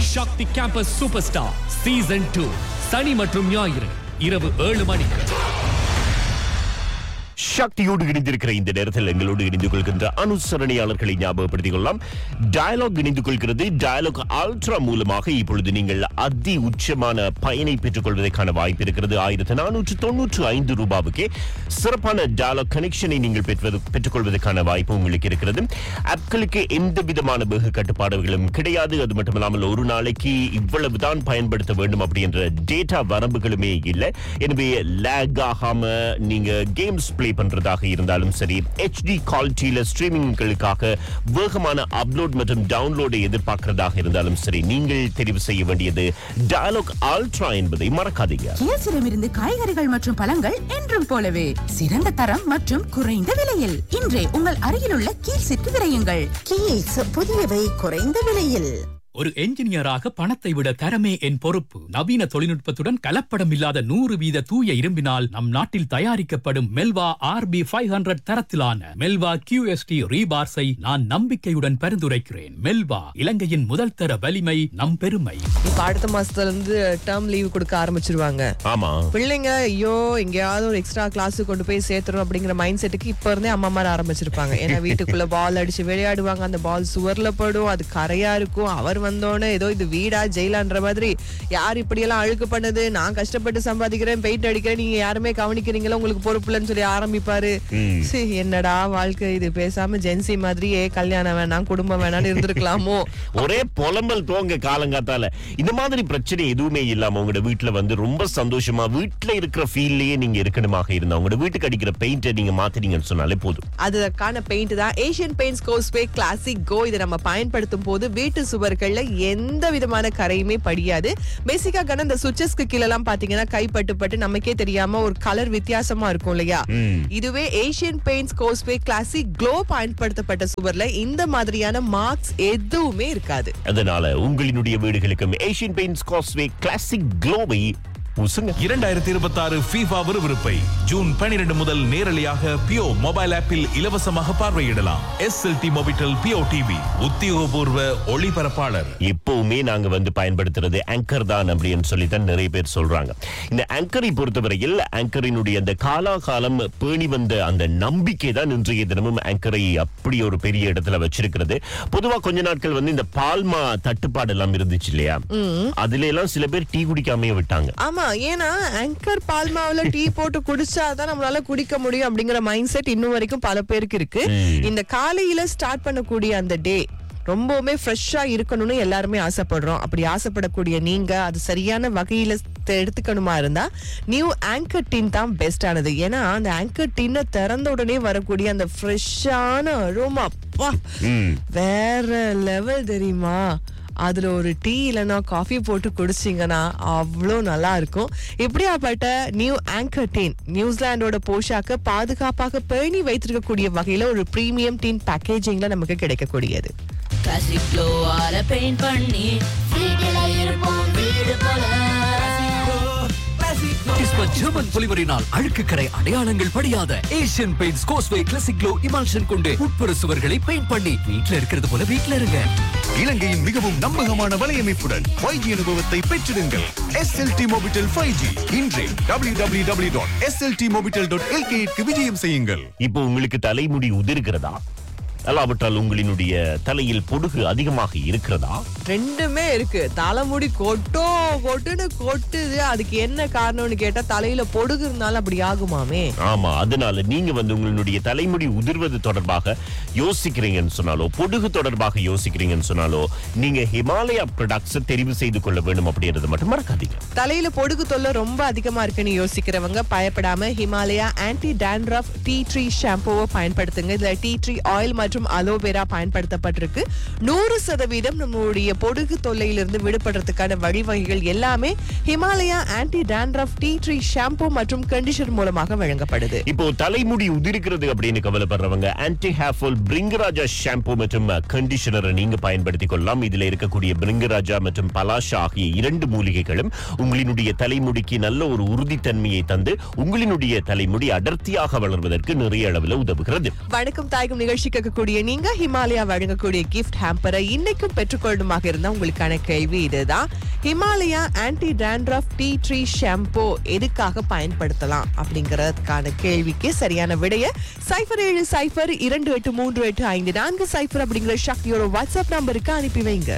சக்தி campus super star season two சனி மற்றும் ஞாயிறு இரவு ஏழு மணிக்கு சக்தியோடு இணைந்திருக்கிற இந்த நேரத்தில் எங்களோடு இணைந்து கொள்கின்ற அனுசரணையாளர்களை ஞாபகப்படுத்திக் கொள்ளலாம் டயலாக் இணைந்து கொள்கிறது டயலாக் அல்ட்ரா மூலமாக இப்பொழுது நீங்கள் அதி உச்சமான பயனை பெற்றுக் கொள்வதற்கான வாய்ப்பு இருக்கிறது ஆயிரத்தி நானூற்று தொன்னூற்று ஐந்து ரூபாவுக்கே சிறப்பான டயலாக் கனெக்ஷனை நீங்கள் பெற்றுவது பெற்றுக்கொள்வதற்கான வாய்ப்பு உங்களுக்கு இருக்கிறது ஆப்களுக்கு எந்த விதமான வெகு கட்டுப்பாடுகளும் கிடையாது அது மட்டுமல்லாமல் ஒரு நாளைக்கு இவ்வளவுதான் பயன்படுத்த வேண்டும் அப்படின்ற டேட்டா வரம்புகளுமே இல்லை எனவே லேக் ஆகாம நீங்க கேம்ஸ் ப்ளே பண்றதாக இருந்தாலும் சரி ஹெச்டி குவாலிட்டியில ஸ்ட்ரீமிங்களுக்காக வேகமான அப்லோட் மற்றும் டவுன்லோடை எதிர்பார்க்கிறதாக இருந்தாலும் சரி நீங்கள் தெரிவு செய்ய வேண்டியது டயலாக் அல்ட்ரா என்பதை மறக்காதீங்க கியசிடமிருந்து காய்கறிகள் மற்றும் பழங்கள் என்றும் போலவே சிறந்த தரம் மற்றும் குறைந்த விலையில் இன்றே உங்கள் அருகிலுள்ள கீழ்சிற்கு விரையுங்கள் கீஸ் புதியவை குறைந்த விலையில் ஒரு என்ஜினியராக பணத்தை விட தரமே என் பொறுப்பு நவீன தொழில்நுட்பத்துடன் கலப்படம் இல்லாத நூறு வீத தூய இரும்பினால் நம் நாட்டில் தயாரிக்கப்படும் மெல்வா ஆர்பி ஃபைவ் ஹண்ட்ரட் தரத்திலான மெல்வா கியூஎஸ்டி ரீபார்ஸை நான் நம்பிக்கையுடன் பரிந்துரைக்கிறேன் மெல்வா இலங்கையின் முதல் தர வலிமை நம் பெருமை இப்ப அடுத்த மாசத்துல இருந்து டேர்ம் லீவ் கொடுக்க ஆரம்பிச்சிருவாங்க ஆமா பிள்ளைங்க ஐயோ எங்கேயாவது ஒரு எக்ஸ்ட்ரா கிளாஸ் கொண்டு போய் சேர்த்துறோம் அப்படிங்கிற மைண்ட் செட்டுக்கு இப்ப இருந்தே அம்மா மாதிரி ஆரம்பிச்சிருப்பாங்க ஏன்னா வீட்டுக்குள்ள பால் அடிச்சு விளையாடுவாங்க அந்த பால் சுவர்ல படும் அது கரையா இருக்கும் அவர் வந்தோடனே ஏதோ இது வீடா ஜெயிலான்ற மாதிரி யார் இப்படி எல்லாம் அழுக்கு பண்ணது நான் கஷ்டப்பட்டு சம்பாதிக்கிறேன் பெயிண்ட் அடிக்கிறேன் நீங்க யாருமே கவனிக்கிறீங்களா உங்களுக்கு பொறுப்புலன்னு சொல்லி ஆரம்பிப்பாரு சீ, என்னடா வாழ்க்கை இது பேசாம ஜென்சி மாதிரியே கல்யாணம் வேணாம் குடும்பம் வேணாம்னு இருந்திருக்கலாமோ ஒரே புலம்பல் தோங்க காலங்காத்தால இந்த மாதிரி பிரச்சனை எதுவுமே இல்லாம உங்களோட வீட்டுல வந்து ரொம்ப சந்தோஷமா வீட்டுல இருக்கிற ஃபீல்லயே நீங்க இருக்கணுமாக இருந்தா உங்களோட வீட்டுக்கு அடிக்கிற பெயிண்டை நீங்க மாத்தினீங்கன்னு சொன்னாலே போதும் அதுக்கான பெயிண்ட் தான் Asian Paints Causeway Classic Glo இதை நம்ம பயன்படுத்தும் போது வீட்டு சுவர்கள்ல எந்த விதமான கரையுமே படியாது பேசிக்காக இந்த சுவிச்சஸ்க்கு கீழ எல்லாம் பாத்தீங்கன்னா கைப்பட்டு பட்டு நமக்கே தெரியாம ஒரு கலர் வித்தியாசமா இருக்கும் இல்லையா இதுவே Asian Paints Causeway Classic Glo பயன்படுத்தப்பட்ட சுவர்ல இந்த மாதிரியான மார்க்ஸ் எதுவுமே இருக்காது அதனால உங்களினுடைய வீடுகளுக்கும் ஏஷியன் பெயிண்ட்ஸ் காஸ்வே கிளாசிக் க்ளோவை பூசுங்க இரண்டாயிரத்தி இருபத்தி ஆறு ஃபீஃபா விறுவிறுப்பை ஜூன் பனிரெண்டு முதல் நேரலையாக பியோ மொபைல் ஆப்பில் இலவசமாக பார்வையிடலாம் S L T Mobitel Peo TV உத்தியோகபூர்வ ஒளிபரப்பாளர் எப்பவுமே நாங்க வந்து பயன்படுத்துறது ஆங்கர் தான் அப்படின்னு சொல்லி தான் நிறைய பேர் சொல்றாங்க இந்த ஆங்கரை பொறுத்தவரையில் ஆங்கரினுடைய அந்த காலாகாலம் பேணி வந்த அந்த நம்பிக்கை தான் இன்றைய தினமும் ஆங்கரை அப்படி ஒரு பெரிய இடத்துல வச்சிருக்கிறது பொதுவா கொஞ்ச நாட்கள் வந்து இந்த பால்மா தட்டுப்பாடு எல்லாம் இருந்துச்சு இல்லையா அதுல எல்லாம் சில பேர் டீ குடிக்காமையே விட்டாங்க ஆமா ஏன்னா ஆங்கர் பால்மாவுல டீ போட்டு குடிச்சாதான் நம்மளால குடிக்க முடியும் அப்படிங்கிற மைண்ட் செட் இன்னும் வரைக்கும் பல பேருக்கு இருக்கு இந்த காலையில ஸ்டார்ட் பண்ணக்கூடிய அந்த டே ரொம்பவுமே ஃப்ரெஷ்ஷா இருக்கணும்னு எல்லாருமே ஆசைப்படுறோம் அப்படி ஆசைப்படக்கூடிய நீங்க அது சரியான வகையில தெ- எடுத்துக்கணுமா இருந்தா நியூ ஆங்கர் டின் தான் பெஸ்டானது ஏன்னா அந்த ஆங்கர் டின்னை திறந்த உடனே வரக்கூடிய அந்த ஃப்ரெஷ்ஷான அரோமா அப்பா வேற லெவல் தெரியுமா அதுல ஒரு டீ இல்லைன்னா காஃபி போட்டு குடிச்சிங்கன்னா அவ்வளோ நல்லா இருக்கும் இப்படியாப்பட்ட நியூ ஆங்கர் டீன் நியூசிலாண்டோட போஷாக்க பாதுகாப்பாக பேணி வைத்திருக்கக்கூடிய வகையில ஒரு பிரீமியம் டீன் பேக்கேஜிங்ல நமக்கு கிடைக்கக்கூடியது கிளாசிக் க்ளோவால பெயிண்ட் பண்ணி வீட்டுல இருப்போம் வீடு போல கிறிஸ்மஸ் ஜெர்மன் பொலிவரினால் அழுக்கு கரை அடையாளங்கள் படியாத Asian Paints Causeway Classic Glo emulsion கொண்டு உட்புற சுவர்களை பெயிண்ட் பண்ணி வீட்ல இருக்கிறது போல வீட்ல இருங்க இலங்கையின் மிகவும் நம்பகமான வலையமைப்புடன் 5G அனுபவத்தை பெற்றிடுங்கள் SLT மொபிட்டல் 5G இன்றே www.sltmobitel.lk க்கு விஜயம் செய்யுங்கள் இப்போ உங்களுக்கு தலைமுடி உதிர்கிறதா அல்லாவிட்டால் உங்களினுடைய தலையில் பொடுகு அதிகமாக இருக்கிறதா ரெண்டுமே இருக்கு தலைமுடி கொட்டோ கொட்டுன்னு கொட்டுது அதுக்கு என்ன காரணம்னு கேட்டா தலையில பொடுகு இருந்தாலும் அப்படி ஆகுமாமே ஆமா அதனால நீங்க வந்து உங்களுடைய தலைமுடி உதிர்வது தொடர்பாக யோசிக்கிறீங்கன்னு சொன்னாலோ பொடுகு தொடர்பாக யோசிக்கிறீங்கன்னு சொன்னாலோ நீங்க ஹிமாலயா ப்ராடக்ட்ஸ் தெரிவு செய்து கொள்ள வேண்டும் அப்படின்றது மட்டும் மறக்காதீங்க தலையில பொடுகு தொல்லை ரொம்ப அதிகமா இருக்குன்னு யோசிக்கிறவங்க பயப்படாம Himalaya anti dandruff tea tree ஷாம்புவை பயன்படுத்துங்க இதுல டீ ட்ரீ ஆயில் மற்றும் அலோவேரா பயன்படுத்தப்பட்டிருக்கு நூறு சதவீதம் நம்மளுடைய பொடுகு தொல்லையிலிருந்து விடுபடுறதுக்கான வழிவகைகள் எல்லாமே Himalaya anti dandruff tea tree shampoo மற்றும் கண்டிஷனர் மூலமாக வழங்கப்படுது இப்போ தலைமுடி உதிர்கிறது அப்படின்னு கவலைப்படுறவங்க ஆன்டி ஹேர்ஃபால் பிரிங்கராஜா ஷாம்பு மற்றும் கண்டிஷனரை நீங்க பயன்படுத்திக் கொள்ளலாம் இதுல இருக்கக்கூடிய பிரிங்கராஜா மற்றும் பலாஷா ஆகிய இரண்டு மூலிகைகளும் உங்களினுடைய தலைமுடிக்கு நல்ல ஒரு உறுதித்தன்மையை தந்து உங்களினுடைய தலைமுடி அடர்த்தியாக வளர்வதற்கு நிறைய அளவில் உதவுகிறது வணக்கம் தாயகம் நிகழ்ச்சிக்கு இருக்கக்கூடிய நீங்க ஹிமாலயா வழங்கக்கூடிய கிஃப்ட் ஹேம்பரை இன்னைக்கும் பெற்றுக்கொள்ளுமாக இருந்தா உங்களுக்கான கேள்வி இதுதான் Himalaya anti dandruff tea tree shampoo எதுக்காக பயன்படுத்தலாம் அப்படிங்கறதுக்கான கேள்விக்கு சரியான விடைய சைஃபர் ஏழு சைஃபர் இரண்டு எட்டு மூன்று எட்டு ஐந்து நான்கு சைஃபர் அப்படிங்கிற சக்தியோட வாட்ஸ்அப் நம்பருக்கு அனுப்பி வைங்க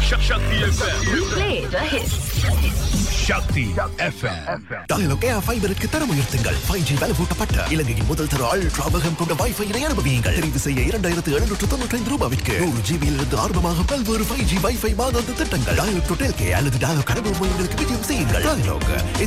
சக்தி எஃப்எம் டயலாக் ஏர் ஃபைபருக்கு தரம் உயர்த்துங்கள் ஃபைவ் ஜி பலவூட்டப்பட்ட இலங்கையின் முதல் தர அல்ட்ரா வேகம் கொண்ட வைஃபையினை அனுபவியுங்கள் தெரிவு செய்ய இரண்டாயிரத்து எழுநூற்று தொண்ணூற்றி ஐந்து ரூபாய்க்கு நூறு ஜிபியில் இருந்து ஆரம்பமாக பல்வேறு ஃபைவ் ஜி வைஃபை மாதாந்த திட்டங்கள் டயலாக் டோட்டல் கே அல்லது டயலாக் அனுபவம் மையங்களுக்கு விஜயம் செய்யுங்கள் டயலாக்